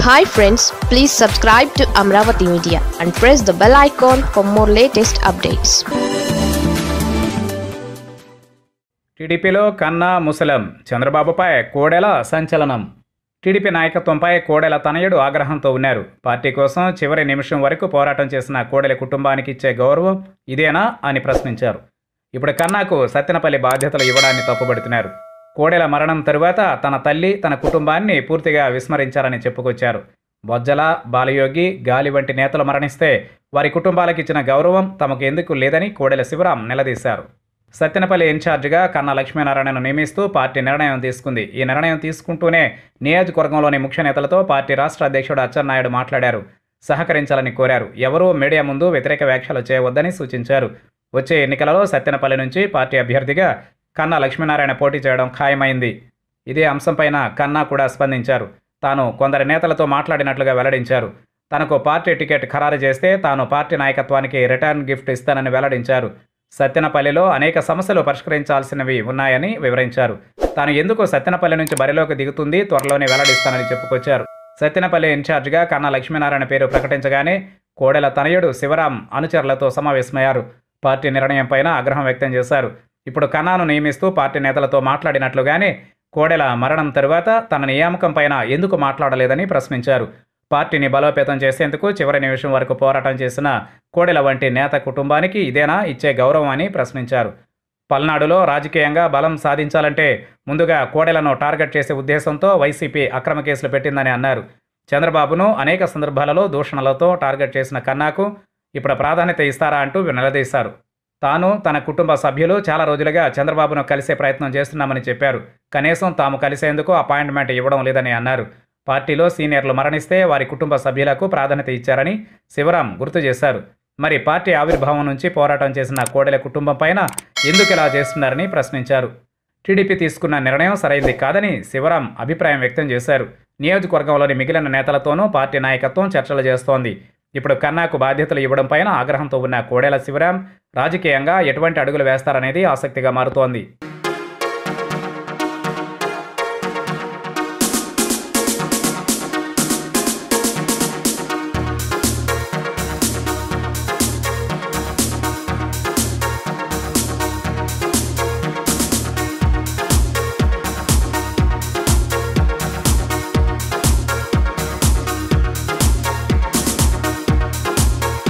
hi friends please subscribe to Amaravati media and press the bell icon for more latest updates టీడీపీలో కన్నా ముసలం చంద్రబాబుపై కోడెల సంచలనం TDP నాయకత్వంపై Kodela తనయుడు ఆగ్రహంతో ఉన్నారు పార్టీ కోసం చివరి నిమిషం వరకు పోరాటం చేసిన కోడెల కుటుంబానికి ఇచ్చే గౌరవం ఇదేనా అని ప్రశ్నించారు ఇప్పుడు కన్నాకు సత్తెనపల్లి బాధ్యతలు ఇవ్వడాన్ని తప్పుపడుతున్నారు కోడెల మరణం తరువాత తన తల్లి తన కుటుంబాన్ని పూర్తిగా విస్మరించారని చెప్పుకొచ్చారు బొజ్జల బాలయోగి గాలి వంటి నేతలు మరణిస్తే వారి కుటుంబాలకు ఇచ్చిన గౌరవం తమకు ఎందుకు లేదని కోడెల శివరాం నిలదీశారు సత్తెనపల్లి ఇన్ఛార్జిగా కన్నా లక్ష్మీనారాయణను నియమిస్తూ పార్టీ నిర్ణయం తీసుకుంది ఈ నిర్ణయం తీసుకుంటూనే నియోజకవర్గంలోని ముఖ్య నేతలతో పార్టీ రాష్ట్ర అధ్యక్షుడు అచ్చెన్నాయుడు మాట్లాడారు సహకరించాలని కోరారు ఎవరూ మీడియా ముందు వ్యతిరేక వ్యాఖ్యలు చేయవద్దని సూచించారు వచ్చే ఎన్నికలలో సత్తెనపల్లి నుంచి పార్టీ అభ్యర్థిగా కన్నా లక్ష్మీనారాయణ పోటీ చేయడం ఖాయమైంది ఇదే అంశంపైన కన్నా కూడా స్పందించారు తాను కొందరి నేతలతో మాట్లాడినట్లుగా వెల్లడించారు తనకు పార్టీ టికెట్ ఖరారు చేస్తే తాను పార్టీ నాయకత్వానికి రిటర్న్ గిఫ్ట్ ఇస్తానని వెల్లడించారు సత్తెనపల్లిలో అనేక సమస్యలు పరిష్కరించాల్సినవి ఉన్నాయని వివరించారు తాను ఎందుకు సత్తెనపల్లి నుంచి బరిలోకి దిగుతుంది త్వరలోనే వెల్లడిస్తానని చెప్పుకొచ్చారు సత్తెనపల్లి ఇన్ఛార్జిగా కన్నా లక్ష్మీనారాయణ పేరు ప్రకటించగానే కోడెల తనయుడు శివరాం అనుచరులతో సమావేశమయ్యారు పార్టీ నిర్ణయం పైన ఆగ్రహం వ్యక్తం చేశారు ఇప్పుడు కన్నాను నియమిస్తూ పార్టీ నేతలతో మాట్లాడినట్లుగానే కోడెల మరణం తరువాత తన నియామకం పైన ఎందుకు మాట్లాడలేదని ప్రశ్నించారు పార్టీని బలోపేతం చేసేందుకు చివరి నిమిషం వరకు పోరాటం చేసిన కోడెల వంటి నేత కుటుంబానికి ఇదేనా ఇచ్చే గౌరవం అని ప్రశ్నించారు పల్నాడులో రాజకీయంగా బలం సాధించాలంటే ముందుగా కోడెలను టార్గెట్ చేసే ఉద్దేశంతో వైసీపీ అక్రమ కేసులు పెట్టిందని అన్నారు చంద్రబాబును అనేక సందర్భాలలో దూషణలతో టార్గెట్ చేసిన కన్నాకు ఇప్పుడు ప్రాధాన్యత ఇస్తారా అంటూ నిలదీశారు తాను తన కుటుంబ సభ్యులు చాలా రోజులుగా చంద్రబాబును కలిసే ప్రయత్నం చేస్తున్నామని చెప్పారు కనీసం తాము కలిసేందుకు అపాయింట్మెంట్ ఇవ్వడం లేదని అన్నారు పార్టీలో సీనియర్లు మరణిస్తే వారి కుటుంబ సభ్యులకు ప్రాధాన్యత ఇచ్చారని శివరాం గుర్తు చేశారు మరి పార్టీ ఆవిర్భావం నుంచి పోరాటం చేసిన కోడెల కుటుంబం పైన ఎందుకు ఇలా చేస్తున్నారని ప్రశ్నించారు టీడీపీ తీసుకున్న నిర్ణయం సరైంది కాదని శివరాం అభిప్రాయం వ్యక్తం చేశారు నియోజకవర్గంలోని మిగిలిన నేతలతోనూ పార్టీ నాయకత్వం చర్చలు చేస్తోంది ఇప్పుడు కన్నాకు బాధ్యతలు ఇవ్వడం పైన ఆగ్రహంతో ఉన్న కోడెల శివరాం రాజకీయంగా ఎటువంటి అడుగులు వేస్తారనేది ఆసక్తిగా మారుతోంది